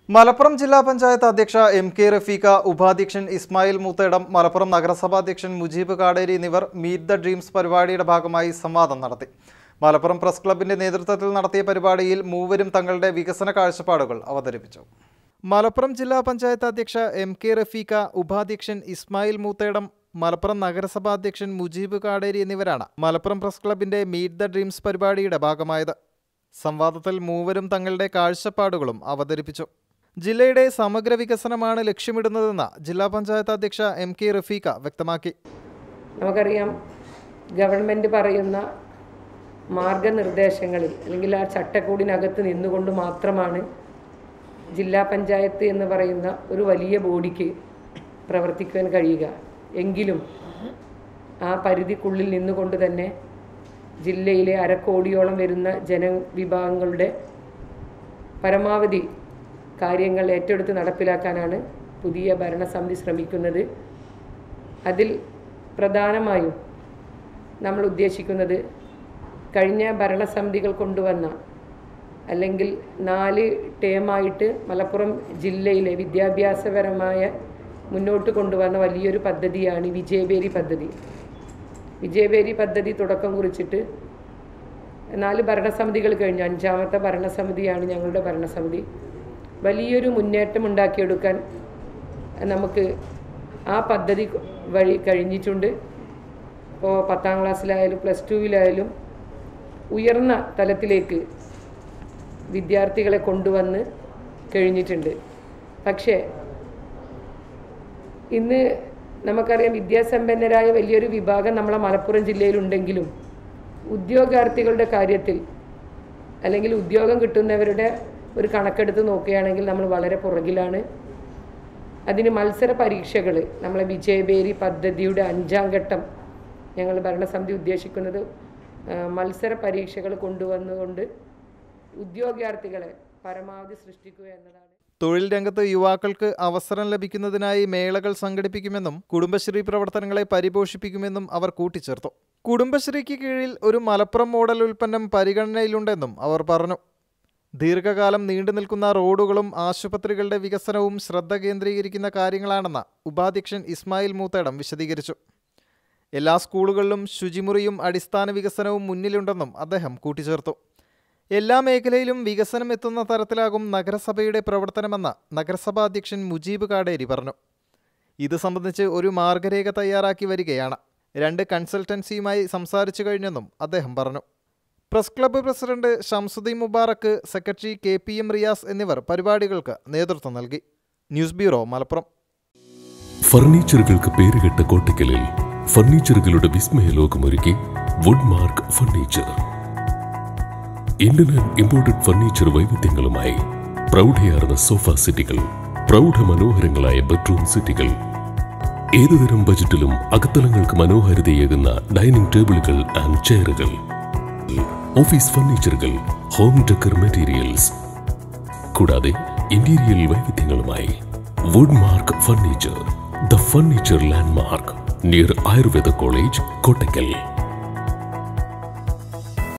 മലപ്പുറം ജില്ലാ പഞ്ചായത്ത് അധ്യക്ഷ M K Rafiqa ഉപാധ്യക്ഷൻ ഇസ്മായിൽ മൂത്തേടം മലപ്പുറം നഗരസഭാ അധ്യക്ഷൻ മുജീബ് കാടേരി എന്നിവർ മീറ്റ് ദ ഡ്രീംസ് പരിപാടിയുടെ ഭാഗമായി സംവാദം നടത്തി മലപ്പുറം പ്രസ് ക്ലബിന്റെ നേതൃത്വത്തിൽ നടത്തിയ പരിപാടിയിൽ മൂവരും തങ്ങളുടെ വികസന കാഴ്ചപ്പാടുകൾ അവതരിപ്പിച്ചു മലപ്പുറം ജില്ലാ പഞ്ചായത്ത് അധ്യക്ഷ എം കെ റഫീഖ ഉപാധ്യക്ഷൻ ഇസ്മായിൽ മൂത്തേടം മലപ്പുറം നഗരസഭാ അധ്യക്ഷൻ മുജീബ് കാടേരി എന്നിവരാണ് മലപ്പുറം പ്രസ് ക്ലബിന്റെ മീറ്റ് ദ ഡ്രീംസ് പരിപാടിയുടെ ഭാഗമായത് സംവാദത്തിൽ മൂവരും തങ്ങളുടെ കാഴ്ചപ്പാടുകളും അവതരിപ്പിച്ചു ജില്ലയുടെ സമഗ്ര വികസനമാണ് ലക്ഷ്യമിടുന്നതെന്ന് ജില്ലാ പഞ്ചായത്ത് അധ്യക്ഷ എം കെ റഫീഖ വ്യക്തമാക്കി നമുക്കറിയാം ഗവൺമെൻറ് പറയുന്ന മാർഗനിർദ്ദേശങ്ങളിൽ അല്ലെങ്കിൽ ആ ചട്ടക്കൂടിനകത്ത് നിന്നുകൊണ്ട് മാത്രമാണ് ജില്ലാ പഞ്ചായത്ത് എന്ന് പറയുന്ന ഒരു വലിയ ബോഡിക്ക് പ്രവർത്തിക്കുവാൻ കഴിയുക എങ്കിലും ആ പരിധിക്കുള്ളിൽ നിന്നുകൊണ്ട് തന്നെ ജില്ലയിലെ അരക്കോടിയോളം വരുന്ന ജനവിഭാഗങ്ങളുടെ പരമാവധി കാര്യങ്ങൾ ഏറ്റെടുത്ത് നടപ്പിലാക്കാനാണ് പുതിയ ഭരണസമിതി ശ്രമിക്കുന്നത് അതിൽ പ്രധാനമായും നമ്മൾ ഉദ്ദേശിക്കുന്നത് കഴിഞ്ഞ ഭരണസമിതികൾ കൊണ്ടുവന്ന അല്ലെങ്കിൽ നാല് ടേമായിട്ട് മലപ്പുറം ജില്ലയിലെ വിദ്യാഭ്യാസപരമായ മുന്നോട്ട് കൊണ്ടുവന്ന വലിയൊരു പദ്ധതിയാണ് വിജയബേരി പദ്ധതി വിജയബേരി പദ്ധതി തുടക്കം കുറിച്ചിട്ട് നാല് ഭരണസമിതികൾ കഴിഞ്ഞു അഞ്ചാമത്തെ ഭരണസമിതിയാണ് ഞങ്ങളുടെ ഭരണസമിതി വലിയൊരു മുന്നേറ്റം ഉണ്ടാക്കിയെടുക്കാൻ നമുക്ക് ആ പദ്ധതി വഴി കഴിഞ്ഞിട്ടുണ്ട് ഇപ്പോൾ പത്താം ക്ലാസ്സിലായാലും പ്ലസ് ടുവിലായാലും ഉയർന്ന തലത്തിലേക്ക് വിദ്യാർത്ഥികളെ കൊണ്ടുവന്ന് കഴിഞ്ഞിട്ടുണ്ട് പക്ഷേ ഇന്ന് നമുക്കറിയാം വിദ്യാസമ്പന്നരായ വലിയൊരു വിഭാഗം നമ്മളെ മലപ്പുറം ജില്ലയിലുണ്ടെങ്കിലും ഉദ്യോഗാർത്ഥികളുടെ കാര്യത്തിൽ അല്ലെങ്കിൽ ഉദ്യോഗം കിട്ടുന്നവരുടെ ഒരു കണക്കെടുത്ത് നോക്കുകയാണെങ്കിൽ നമ്മൾ വളരെ പുറകിലാണ് അതിന് മത്സര പരീക്ഷകൾ നമ്മളെ വിജയബേരി പദ്ധതിയുടെ അഞ്ചാം ഘട്ടം ഞങ്ങൾ ഭരണസമിതി ഉദ്ദേശിക്കുന്നത് ആ, മത്സര പരീക്ഷകൾ കൊണ്ടുവന്നുകൊണ്ട് ഉദ്യോഗാർത്ഥികളെ പരമാവധി സൃഷ്ടിക്കുക എന്നതാണ് തൊഴിൽ രംഗത്ത് യുവാക്കൾക്ക് അവസരം ലഭിക്കുന്നതിനായി മേളകൾ സംഘടിപ്പിക്കുമെന്നും കുടുംബശ്രീ പ്രവർത്തനങ്ങളെ പരിപോഷിപ്പിക്കുമെന്നും അവർ കൂട്ടിച്ചേർത്തു കുടുംബശ്രീക്ക് കീഴിൽ ഒരു മലപ്പുറം മോഡൽ ഉൽപ്പന്നം പരിഗണനയിലുണ്ടെന്നും അവർ പറഞ്ഞു ദീർഘകാലം നീണ്ടു നിൽക്കുന്ന റോഡുകളും ആശുപത്രികളുടെ വികസനവും ശ്രദ്ധ കേന്ദ്രീകരിക്കുന്ന കാര്യങ്ങളാണെന്ന് ഉപാധ്യക്ഷൻ ഇസ്മായിൽ മൂത്തേടം വിശദീകരിച്ചു എല്ലാ സ്കൂളുകളിലും ശുചിമുറിയും അടിസ്ഥാന വികസനവും മുന്നിലുണ്ടെന്നും അദ്ദേഹം കൂട്ടിച്ചേർത്തു എല്ലാ മേഖലയിലും വികസനം എത്തുന്ന തരത്തിലാകും നഗരസഭയുടെ പ്രവർത്തനമെന്ന് നഗരസഭാ അധ്യക്ഷൻ മുജീബ് കാടേരി പറഞ്ഞു ഇത് സംബന്ധിച്ച് ഒരു മാർഗരേഖ തയ്യാറാക്കി വരികയാണ് രണ്ട് കൺസൾട്ടൻസിയുമായി സംസാരിച്ചു കഴിഞ്ഞെന്നും അദ്ദേഹം പറഞ്ഞു press club president Shamsuddin Mubarak secretary K P M Riyas എന്നിവർ പരിപാടികൾക്ക് നേതൃത്വം നൽകി ന്യൂസ് ബ്യൂറോ മലപ്പുറം ഫർണിച്ചറുകൾക്ക് പേരുകെട്ട കോട്ടയ്ക്കലിൽ ഫർണിച്ചറുകളുടെ വിസ്മയ ലോകമൊരുക്കി wood mark furniture Indian and imported furniture വൈവിധ്യങ്ങളുമായി പ്രൗഢയാർന്ന സോഫ സെറ്റുകൾ പ്രൗഢ മനോഹരങ്ങളായ ബെഡ്റൂം സെറ്റുകൾ ഏതുതരം ബജറ്റിലും അകത്തളങ്ങൾക്ക് മനോഹാരിതയേകുന്ന ഡൈനിങ് ടേബിളുകൾ ആൻഡ് ചെയറുകൾ ഓഫീസ് ഫർണിച്ചറുകൾ ഹോം ഡെക്കർ മെറ്റീരിയൽസ് കൂടാതെ ഇന്റീരിയൽ വൈവിധ്യങ്ങളുമായി wood mark furniture the furniture landmark near Ayurveda college Kottakkal